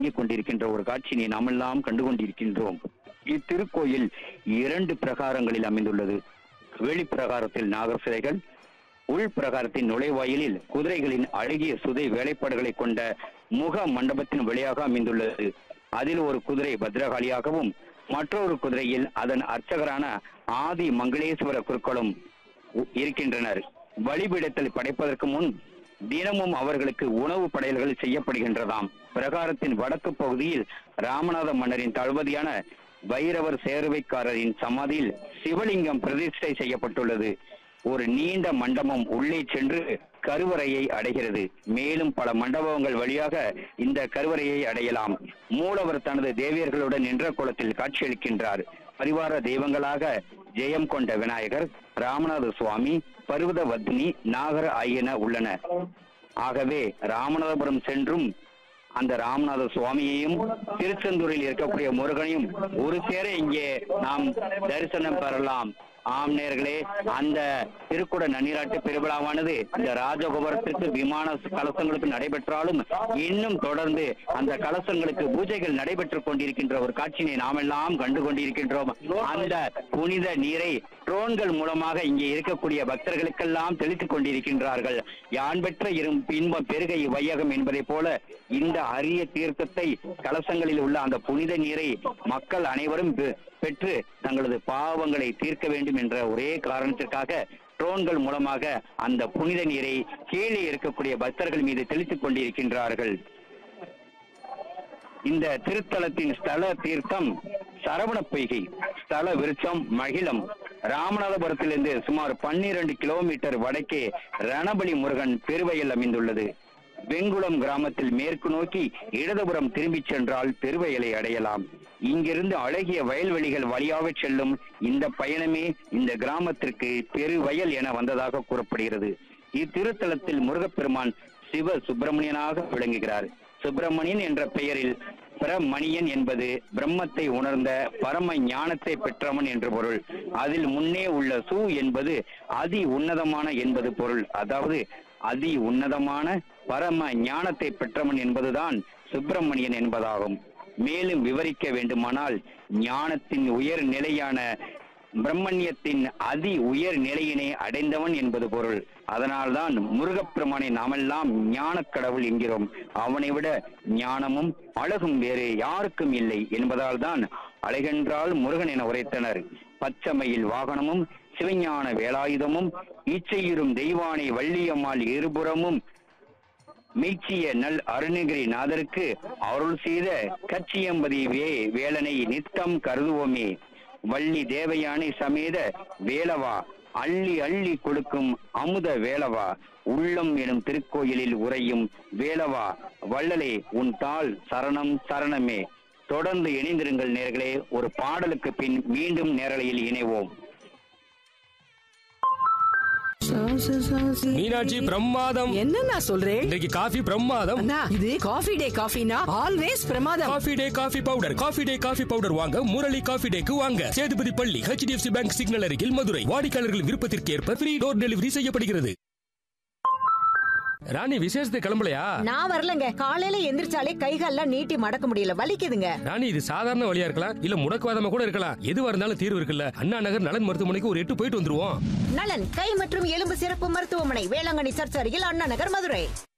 இயங்கிக் கொண்டிருக்கின்ற ஒரு காட்சியினை நாமெல்லாம் கண்டு கொண்டிருக்கின்றோம் இத்திருக்கோயில் இரண்டு பிரகாரங்களில் அமைந்துள்ளது வெளிப்பிரகாரத்தில் நாகர் சிலைகள் உள் பிரகாரத்தின் நுழைவாயிலில் குதிரைகளின் அழகிய சுதை வேலைப்பாடுகளை கொண்ட முக மண்டபத்தின் வழியாக அமைந்துள்ளது அதில் ஒரு குதிரை பத்ரகாளியாகவும் மற்றொரு குதிரையில் அதன் அர்ச்சகரான ஆதி மங்களேஸ்வர குருக்களும் உ- இருக்கின்றனர் பலிபீடத்தில் படைப்பதற்கு முன் தினமும் அவர்களுக்கு உணவு படையல்கள் செய்யப்படுகின்றதாம் பிரகாரத்தின் வடக்கு பகுதியில் ராமநாத மன்னரின் தளபதியான பைரவர் சேருவைக்காரரின் சமாதியில் சிவலிங்கம் பிரதிஷ்டை செய்யப்பட்டுள்ளது ஒரு நீண்ட மண்டபம் உள்ளே சென்று கருவறையை அடைகிறது மேலும் பல மண்டபங்கள் வழியாக இந்த கருவறையை அடையலாம் மூலவர் தனது தேவியர்களுடன் நின்ற கோலத்தில் காட்சியளிக்கின்றார் பரிவார தெய்வங்களாக ஜெயம் கொண்ட விநாயகர் ராமநாத சுவாமி பர்வதவத்னி நாகர ஆகியன உள்ளன ஆகவே ராமநாதபுரம் சென்றும் அந்த ராமநாத சுவாமியையும் திருச்செந்தூரில் இருக்கக்கூடிய முருகனையும் ஒரு சேர இங்கே நாம் தரிசனம் பெறலாம் ஆம் நேர்களே அந்த திருக்குட நன்னீராட்டு பெருவிழாவானது இந்த ராஜகோபுரத்திற்கு விமான கலசங்களுக்கு நடைபெற்றாலும் இன்னும் தொடர்ந்து அந்த கலசங்களுக்கு பூஜைகள் நடைபெற்றுக் கொண்டிருக்கின்ற ஒரு காட்சியினை நாமெல்லாம் கண்டு கொண்டிருக்கின்றோம் அந்த புனித நீரை ட்ரோன்கள் மூலமாக இங்கே இருக்கக்கூடிய பக்தர்களுக்கெல்லாம் தெளித்துக் கொண்டிருக்கின்றார்கள் யான் பெற்ற இரும் இன்பம் பெருக வையகம் என்பதை போல இந்த அரிய தீர்த்தத்தை கலசங்களில் உள்ள அந்த புனித நீரை மக்கள் அனைவரும் பெ- பெற்று தங்களது பாவங்களை தீர்க்க வேண்டும் என்ற ஒரே காரணத்திற்காக ட்ரோன்கள் மூலமாக அந்த புனித நீரை கீழே இருக்கக்கூடிய பக்தர்கள் மீது தெளித்துக் கொண்டிருக்கின்றார்கள் இந்த திருத்தலத்தின் ஸ்தல தீர்த்தம் சரவண பொய்கை ஸ்தல விருட்சம் மகிழம் ராமநாதபுரத்திலிருந்து சுமார் பன்னிரண்டு கிலோமீட்டர் வடக்கே ரணபலி முருகன் பெருவயல் அமைந்துள்ளது வெங்குளம் கிராமத்தில் மேற்கு நோக்கி இடதுபுறம் திரும்பிச் சென்றால் பெருவயலை அடையலாம் இங்கிருந்து அழகிய வயல்வெளிகள் வழியாக செல்லும் இந்த பயணமே இந்த கிராமத்திற்கு பெருவயல் என வந்ததாக கூறப்படுகிறது இத்திருத்தலத்தில் முருகப்பெருமான் சிவ சுப்பிரமணியனாக விளங்குகிறார் சுப்பிரமணியன் என்ற பெயரில் பிரமணியன் என்பது பிரம்மத்தை உணர்ந்த பரம ஞானத்தை பெற்றவன் என்று பொருள் அதில் முன்னே உள்ள சு என்பது அதி உன்னதமான என்பது பொருள் அதாவது அதி உன்னதமான பரம ஞானத்தை பெற்றவன் என்பதுதான் சுப்பிரமணியன் என்பதாகும் மேலும் விவரிக்க வேண்டுமானால் ஞானத்தின் உயர் நிலையான பிரம்மண்யத்தின் அதி உயர் நிலையினை அடைந்தவன் என்பது பொருள் அதனால்தான் முருகப்பெருமானை நாமெல்லாம் ஞானக் கடவுள் என்கிறோம் அவனை விட ஞானமும் அழகும் வேறு யாருக்கும் இல்லை என்பதால் தான் அழகென்றால் முருகன் என உரைத்தனர் பச்சமையில் வாகனமும் சிவஞான வேலாயுதமும் இச்சையுறும் தெய்வானை வள்ளியம்மாள் இருபுறமும் மீட்சிய நல் அருணகிரி நாதருக்கு அருள் செய்த கச்சியம்பதி வே வேலனை நித்தம் கருதுவோமே வள்ளி தேவயானை சமேத வேலவா அள்ளி அள்ளி கொடுக்கும் அமுத வேலவா உள்ளம் எனும் திருக்கோயிலில் உறையும் வேலவா வள்ளலே உன் தாள் சரணம் சரணமே தொடர்ந்து இணைந்திருங்கள் நேர்களே ஒரு பாடலுக்கு பின் மீண்டும் நேரலையில் இணைவோம் மீனாட்சி பிரமாதம் என்ன நான் சொல்றேன் இன்றைக்கு காஃபி பிரமாதம் அண்ணா இது காஃபி டே காஃபினா ஆல்வேஸ் பிரமாதம் Coffee Day coffee powder Coffee Day coffee powder வாங்க முரளி காஃபி டேக்கு வாங்க சேதுபதி பள்ளி ஹெச்டிஎஃப்சி பேங்க் சிக்னல் அருகில் மதுரை வாடிக்கையாளர்கள் விருப்பத்திற்கு ஏற்ப ஃப்ரீ டோர் டெலிவரி செய்யப்படுகிறது ராணி விசேஷத்துக்கு கிளம்பலையா நான் வரலங்க காலையில எந்திரிச்சாலே கைகால்லாம் நீட்டி மடக்க முடியல வலிக்குதுங்க ராணி இது சாதாரண வழியா இருக்கலாம் இல்ல முடக்குவாதமா கூட இருக்கலாம் எதுவா இருந்தாலும் தீர்வு இருக்குல்ல அண்ணா நகர் நலன் மருத்துவமனைக்கு ஒரு எட்டு போயிட்டு வந்துருவோம் நலன் கை மற்றும் எலும்பு சிறப்பு மருத்துவமனை வேளாங்கண்ணி சர்ச் அருகில் அண்ணா நகர் மதுரை